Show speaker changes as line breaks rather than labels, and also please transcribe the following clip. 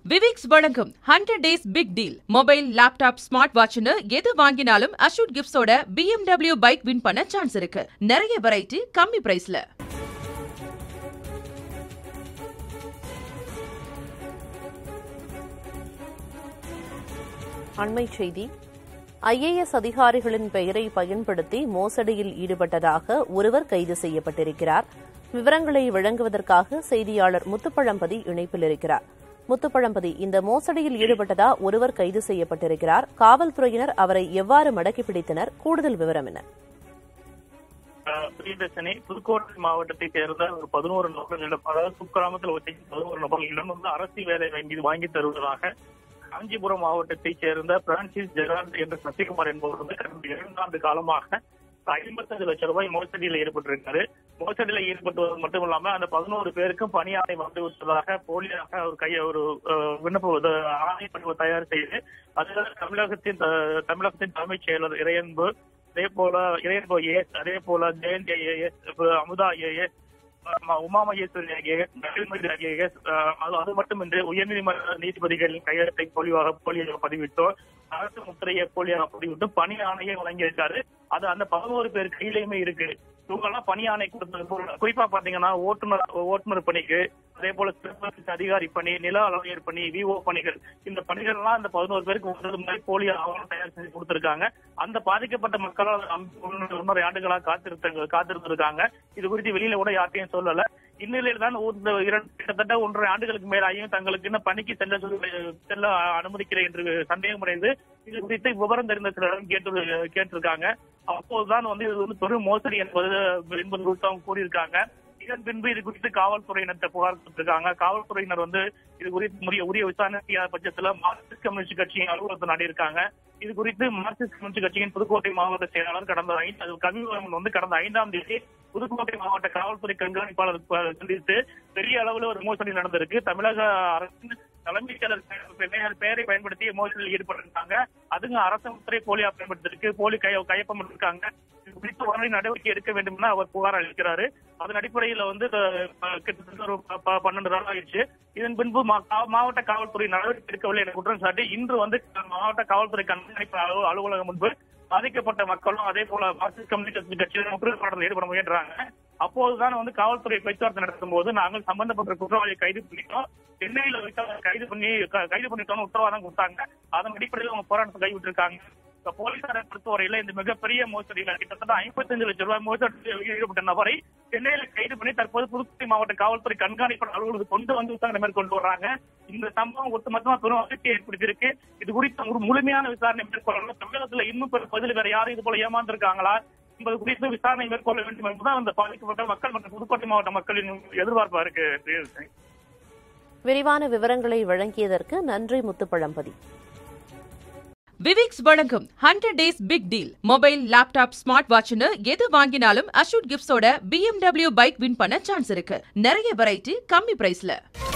விவிக்ஸ் வழங்கும் hundred days big deal mobile laptop smart வாட்ச்னு எது வாங்கினாலும் அஷூட் கிஃப்ட்ஸோட BMW பைக் வின் பண்ண சான்ஸ் இருக்கு நிறைய வெரைட்டி கம்மி பிரைஸ்ல
அண்மைச் செய்தி ஐஏஎஸ் அதிகாரிகளின் பெயரை பயன்படுத்தி மோசடியில் ஈடுபட்டதாக ஒருவர் கைது செய்யப்பட்டிருக்கிறார் விவரங்களை வழங்குவதற்காக செய்தியாளர் முத்துப்பழம்பதி இணைப்பில் இருக்கிறார் முத்துப்பழம்பதி இந்த மோசடியில் ஈடுபட்டதா ஒருவர் கைது செய்யப்பட்டிருக்கிறார் காவல்துறையினர் அவரை எவ்வாறு மடக்கி பிடித்தனர் கூடுதல் விவரம் என்ன
பிரியதர்ஷினி புதுக்கோட்டை மாவட்டத்தை சேர்ந்த ஒரு பதினோரு நபர்களிடம் அதாவது குக்கிராமத்தில் வசிக்கும் பதினோரு நபர்களிடம் வந்து அரசு வேலை வாங்கி வாங்கி தருவதாக காஞ்சிபுரம் மாவட்டத்தை சேர்ந்த பிரான்சிஸ் ஜெரால்ட் என்ற சசிகுமார் என்பவர் வந்து கடந்த இரண்டாண்டு காலமாக ஐம்பத்தஞ்சு லட்சம் ரூபாய் மோசடியில் ஈடுபட்டிருக்காரு மோசடியில் ஈடுபட்டுவது மட்டும் இல்லாம அந்த பதினோரு பேருக்கும் பணியாணை வந்து விட்டதாக போலியாக ஒரு கைய ஒரு அஹ், விண்ணப்ப இது ஆணை படிவம் தயார் செய்து அதில் தமிழகத்தின் த- தமிழகத்தின் தலைமைச் செயலர் இறையன்பு அதே போல இறையன்பு ஏஎஸ் அதே போல Jayanthi IAS Amudha IAS Uma Maheswari IAS Nagalmathi IAS அது அது மட்டுமின்றி உயர்நீதிமன்ற நீதிபதிகளின் கையெழுத்தை போலியாக போலியாக பதிவிட்டோம் அரசு முத்திரையை போலியாக பதிவிட்டு பணி ஆணையை வழங்கியிருக்காரு அது அந்த பதினோரு பேர் கையிலையுமே இருக்கு இவங்க எல்லாம் பணி ஆணை கொடுத்தது போல குறிப்பா பாத்தீங்கன்னா ஓட்டுநர் ஓட்டுநர் பணிக்கு அதே போல சிறப்பு அதிகாரி பணி நில அளவியர் பணி விஓ பணிகள் இந்த பணிகள் எல்லாம் அந்த பதினோரு பேருக்கு ஒன்றது மாதிரி போலி ஆவணம் தயார் செஞ்சு கொடுத்திருக்காங்க அந்த பாதிக்கப்பட்ட மக்களால் ஒன்றரை ஆண்டுகளா காத்திருத்த காத்திருந்திருக்காங்க இது குறித்து வெளியில கூட யார்ட்டையும் சொல்லல இந்நிலையில் தான் ஒரு இரண்டு கிட்டத்தட்ட ஒன்றரை ஆண்டுகளுக்கு மேலாயும் தங்களுக்கு இன்னும் பணிக்கு செல்ல சொல்லி- செல்ல அனுமதிக்கிறேன் என்று சந்தேகம் அடைந்து இது குறித்து விவரம் தெரிந்த சிலரிடம் கேட்டு கேட்டிருக்காங்க அப்போதுதான் வந்து இது வந்து பெரும் மோசடி என்பது என்பது குறித்து அவங்க கூறியிருக்காங்க இதன் பின்பு இது குறித்து காவல்துறையினர்கிட்ட புகார் கொடுத்திருக்காங்க காவல்துறையினர் வந்து இது குறித்து உரிய உரிய விசாரணை செய்யாத பட்சத்துல மார்க்சிஸ்ட் கம்யூனிஸ்ட் கட்சியின் அலுவலகத்தை நாடியிருக்காங்க இது குறித்து மார்க்சிஸ்ட் கம்யூனிஸ்ட் கட்சியின் புதுக்கோட்டை மாவட்ட செயலாளர் கடந்த ஐந்து கவிவரன் வந்து கடந்த ஐந்தாம் தேதி புதுக்கோட்டை மாவட்ட காவல்துறை கண்காணிப்பாளர் ப- சந்தித்து பெரிய அளவுல ஒரு மோசடி நடந்திருக்கு தமிழக அரசின் தலைமைச் செயலர் பெயர் பெயரை பயன்படுத்தி மோசடியில் ஈடுபட்டிருக்காங்க அதுங்க அரசு முத்திரை போலியா பயன்படுத்திருக்கு போலி கை கையொப்பம் இருக்காங்க இது குறித்து உடனடி நடவடிக்கை எடுக்க வேண்டும் என அவர் புகார் அளிக்கிறாரு அதன் அடிப்படையில வந்து அஹ், கிட்டத்தட்ட ஒரு ப- ப- பன்னெண்டு நாள் ஆயிடுச்சு இதன் பின்பு மா- கா- மாவட்ட காவல்துறை நடவடிக்கை எடுக்கவில்லை என குற்றம் சாட்டி இன்று வந்து மாவட்ட காவல்துறை கண்காணிப்பு அலுவ- அலுவலகம் முன்பு பாதிக்கப்பட்ட மக்களும் அதே போல மார்க்சிஸ்ட் கம்யூனிஸ்ட் கட்சியினர் முற்றுகை போராட்டத்தில் ஈடுபட முயன்றாங்க அப்போதுதான் வந்து காவல்துறை பேச்சுவார்த்தை நடத்தும் போது நாங்கள் சம்பந்தப்பட்ட குற்றவாளியை கைது பண்ணிட்டோம் சென்னையில வைத்து அவரை கைது பண்ணி க- கைது பண்ணிட்டோம்னு உத்தரவாதம் கொடுத்தாங்க அதன் அடிப்படையில் அவங்க போராட்டத்தை கைவிட்டிருக்காங்க இப்ப போலீசாரை பொறுத்தவரையில இந்த மிகப்பெரிய மோசடியில கிட்டத்தட்ட ஐம்பத்தஞ்சு லட்சம் ரூபாய் மோசடியில் ஈடுபட்ட நபரை சென்னையில கைது பண்ணி தற்போது புதுக்கோட்டை மாவட்ட காவல்துறை கண்காணிப்பு அலுவலகத்துக்கு கொண்டு வந்து விசாரணை மேற்கொண்டு வர்றாங்க இந்த சம்பவம் ஒட்டுமொத்தமா பெரும் அதிர்ச்சியை ஏற்படுத்தியிருக்கு இது குறித்த ஒரு முழுமையான விசாரணை மேற்கொள்ளணும் தமிழகத்துல இன்னும் பிற பதில் வேற யாரும் இது போல ஏமாந்திருக்காங்களா என்பது குறித்து விசாரணை மேற்கொள்ள வேண்டும் என்பதுதான் அந்த பாதிக்கப்பட்ட மக்கள் மற்றும் புதுக்கோட்டை மாவட்ட மக்களின் எதிர்பார்ப்பா இருக்கு பிரியதர்ஷினி.
விரிவான விவரங்களை வழங்கியதற்கு நன்றி முத்துப்பழம்பதி
விவிக்ஸ் வழங்கும் hundred days big deal mobile laptop smart வாட்ச்னு எது வாங்கினாலும் அஷூட் கிஃப்ட்ஸோட BMW பைக் வின் பண்ண சான்ஸ் இருக்கு நிறைய வெரைட்டி கம்மி பிரைஸ்ல